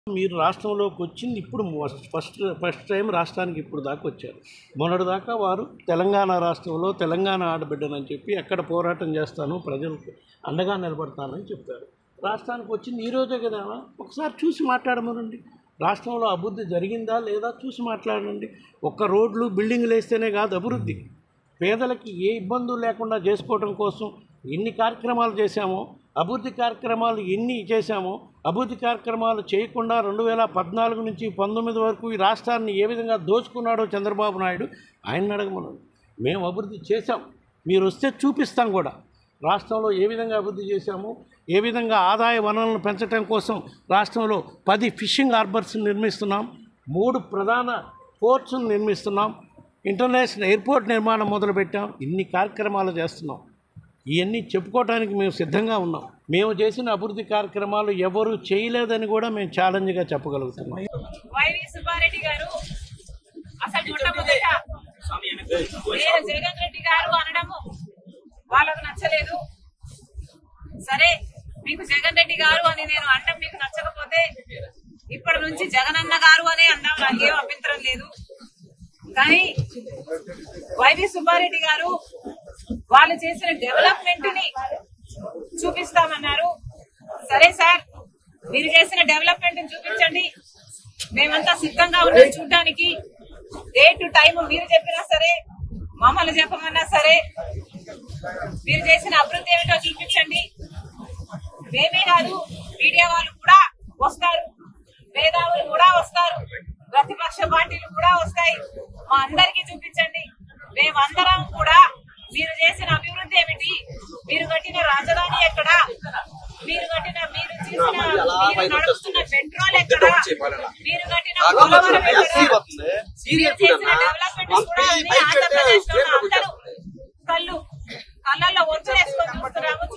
మీరు రాష్ట్రంలోకి వచ్చింది ఇప్పుడు ఫస్ట్ ఫస్ట్ టైం రాష్ట్రానికి ఇప్పుడు దాకా వచ్చారు మొన్నటి దాకా వారు తెలంగాణ రాష్ట్రంలో తెలంగాణ ఆడబిడ్డనని చెప్పి ఎక్కడ పోరాటం చేస్తాను ప్రజలకు అండగా నిలబడతానని చెప్పారు రాష్ట్రానికి వచ్చింది ఈ రోజే కదా ఒకసారి చూసి మాట్లాడమనండి రాష్ట్రంలో అభివృద్ధి జరిగిందా లేదా చూసి మాట్లాడండి ఒక్క రోడ్లు బిల్డింగ్లు వేస్తేనే కాదు అభివృద్ధి పేదలకి ఏ ఇబ్బందులు లేకుండా చేసుకోవడం కోసం ఎన్ని కార్యక్రమాలు చేశామో అభివృద్ధి కార్యక్రమాలు ఎన్ని చేశామో అభివృద్ధి కార్యక్రమాలు చేయకుండా రెండు వేల పద్నాలుగు నుంచి పంతొమ్మిది వరకు ఈ రాష్ట్రాన్ని ఏ విధంగా దోచుకున్నాడో చంద్రబాబు నాయుడు ఆయన అడగమన్నాడు మేము అభివృద్ధి చేశాం మీరు వస్తే చూపిస్తాం కూడా రాష్ట్రంలో ఏ విధంగా అభివృద్ధి చేశాము ఏ విధంగా ఆదాయ వనరులను పెంచడం కోసం రాష్ట్రంలో పది ఫిషింగ్ హార్బర్స్ నిర్మిస్తున్నాం మూడు ప్రధాన పోర్ట్స్ను నిర్మిస్తున్నాం ఇంటర్నేషనల్ ఎయిర్పోర్ట్ నిర్మాణం మొదలుపెట్టాం ఇన్ని కార్యక్రమాలు చేస్తున్నాం ఇవన్నీ చెప్పుకోవడానికి మేము సిద్ధంగా ఉన్నాం మేము చేసిన అభివృద్ధి కార్యక్రమాలు ఎవరు చేయలేదని కూడా మేము ఛాలెంజ్గా చెప్పగలుగుతున్నాం వైవి సుబ్బారెడ్డి గారు అసలు మొట్టమొదట నేను జగన్ రెడ్డి గారు అనడము వాళ్ళకు నచ్చలేదు సరే మీకు జగన్ రెడ్డి గారు అని నేను అంటాం మీకు నచ్చకపోతే ఇప్పటి నుంచి జగనన్న గారు అనే అందాం నాకేం అభ్యంతరం లేదు కానీ వైవి సుబ్బారెడ్డి గారు వాళ్ళు చేసిన డెవలప్మెంట్ ని చూపిస్తామన్నారు సరే సార్ మీరు చేసిన డెవలప్మెంట్ ని చూపించండి మేమంతా సిద్ధంగా ఉన్నాం చూడడానికి డేట్ టైం మీరు చెప్పినా సరే మమ్మల్ని చెప్పమన్నా సరే మీరు చేసిన అభివృద్ధి ఏమిటో చూపించండి మేమే కాదు మీడియా వాళ్ళు కూడా వస్తారు మేధావులు కూడా వస్తారు ప్రతిపక్ష పార్టీలు కూడా వస్తాయి మా అందరికీ చూపించండి మేమందరం కూడా మీరు చేసిన అభివృద్ధి ఏమిటి మీరు కట్టిన రాజధాని ఎక్కడ మీరు కట్టిన మీరు చేసిన మీరు నడుపుతున్న పెట్రోల్ ఎక్కడ మీరు కట్టిన పోలవరం ఎక్కడ మీరు చేసిన డెవలప్మెంట్ కూడా అన్ని ఆంధ్రప్రదేశ్ లో అందరూ కళ్ళు కళ్ళల్లో ఒత్తులు వేసుకొని చూస్తున్నాము